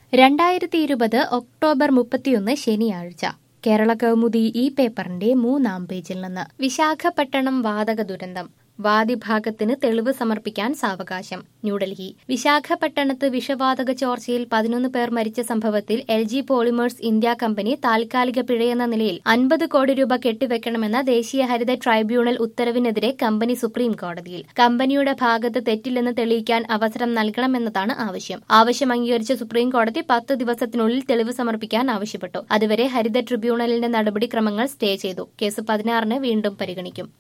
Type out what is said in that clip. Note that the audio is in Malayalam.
രണ്ടായിരത്തി ഇരുപത് ഒക്ടോബർ മുപ്പത്തിയൊന്ന് ശനിയാഴ്ച കേരള കൗമുദി ഈ പേപ്പറിന്റെ മൂന്നാം പേജിൽ നിന്ന് വിശാഖപട്ടണം വാതക ദുരന്തം വാദിഭാഗത്തിന് തെളിവ് സമർപ്പിക്കാൻ സാവകാശം ന്യൂഡൽഹി വിശാഖപട്ടണത്ത് വിഷവാതക ചോർച്ചയിൽ പതിനൊന്ന് പേർ മരിച്ച സംഭവത്തിൽ L G polymers India company താൽക്കാലിക പിഴയെന്ന നിലയിൽ അൻപത് കോടി രൂപ കെട്ടിവെക്കണമെന്ന ദേശീയ ഹരിത ട്രൈബ്യൂണൽ ഉത്തരവിനെതിരെ കമ്പനി സുപ്രീം കോടതിയിൽ കമ്പനിയുടെ ഭാഗത്ത് തെറ്റില്ലെന്ന് തെളിയിക്കാൻ അവസരം നൽകണമെന്നതാണ് ആവശ്യം ആവശ്യം അംഗീകരിച്ച സുപ്രീം കോടതി പത്ത് ദിവസത്തിനുള്ളിൽ തെളിവ് സമർപ്പിക്കാൻ ആവശ്യപ്പെട്ടു അതുവരെ ഹരിത ട്രിബ്യൂണലിന്റെ നടപടിക്രമങ്ങൾ സ്റ്റേ ചെയ്തു കേസ് പതിനാറിന് വീണ്ടും പരിഗണിക്കും